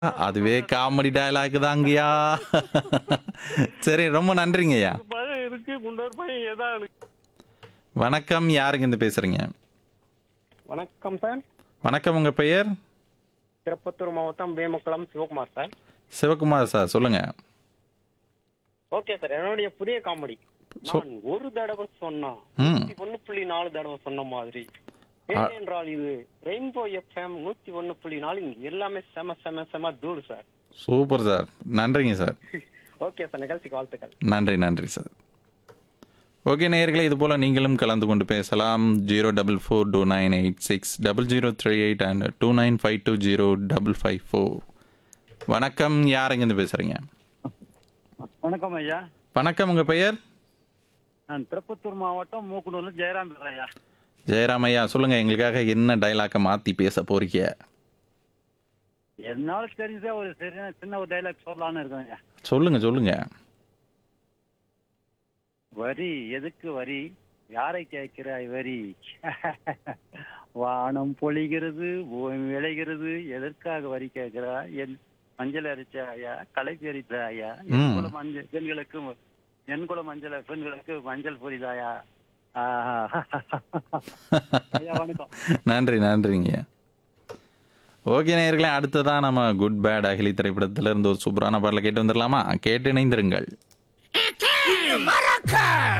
அதுவே comedy dialogue தாங்கய்யா சரி ரொம்ப நன்றிங்கய்யா ஒரு பையன் இருக்கு முன்னொரு பையன் ஏதாவது வணக்கம் யாருங்க இருந்து பேசுறீங்க வணக்கம் சார் வணக்கம் உங்க பெயர் திருப்பத்தூர் மாவட்டம் வேமக்குளம் சிவகுமார் சார் சிவகுமார் சார் சொல்லுங்க ஓகே சார் என்னுடைய புதிய காமெடி நான் ஒரு தடவை சொன்னா ம். நூத்தி ஒண்ணு புள்ளி நாலு தடவை சொன்ன மாதிரி ஏனென்றால் இது ரெயின்போ எஃப்எம் நூத்தி ஒண்ணு புள்ளி நாலு இங்க எல்லாமே செம செம செம தூள் சார் சூப்பர் சார் நன்றிங்க சார் ஓகே சார் நிகழ்ச்சிக்கு வாழ்த்துக்கள் நன்றி நன்றி சார் ஓகே நேயர்களே இது போல் நீங்களும் கலந்து கொண்டு பேசலாம் zero double four two nine eight six double zero three eight and two nine five two zero double five four வணக்கம் யாருங்கேருந்து பேசுகிறீங்க வணக்கம் ஐயா வணக்கம் உங்கள் பெயர் நான் திருப்பத்தூர் மாவட்டம் மூக்கனூர்ல ஜெயராம் பேசுறேன் ஐயா ஜெயராம் ஐயா சொல்லுங்கள் எங்களுக்காக என்ன டைலாக்கை மாற்றி பேச போறீங்க என்னால தெரிஞ்ச ஒரு சரியான சின்ன ஒரு டைலாக் சொல்லலாம்னு இருக்கேன் ஐயா சொல்லுங்கள் சொல்லுங்கள் வரி எதுக்கு வரி யாரை கேட்கிறாய் வரி வானம் பொழிகிறது பூமி விளைகிறது எதற்காக வரி கேட்கிறாய் என் மஞ்சள் அரிச்சாயா களை பறித்தாயா என் ம். குல மஞ்சள் பெண்களுக்கு என் குல மஞ்சள் பெண்களுக்கு மஞ்சள் பொரிதாயா ஆஹா. ஐயா வணக்கம் நன்றி நன்றிங்க ஓகே நேயர்களே அடுத்ததான் நம்ம குட் பேட் அகிலி திரைப்படத்துல இருந்து ஒரு சூப்பரான பாடலை கேட்டு வந்துடலாமா கேட்டு இணைந்திருங்கள்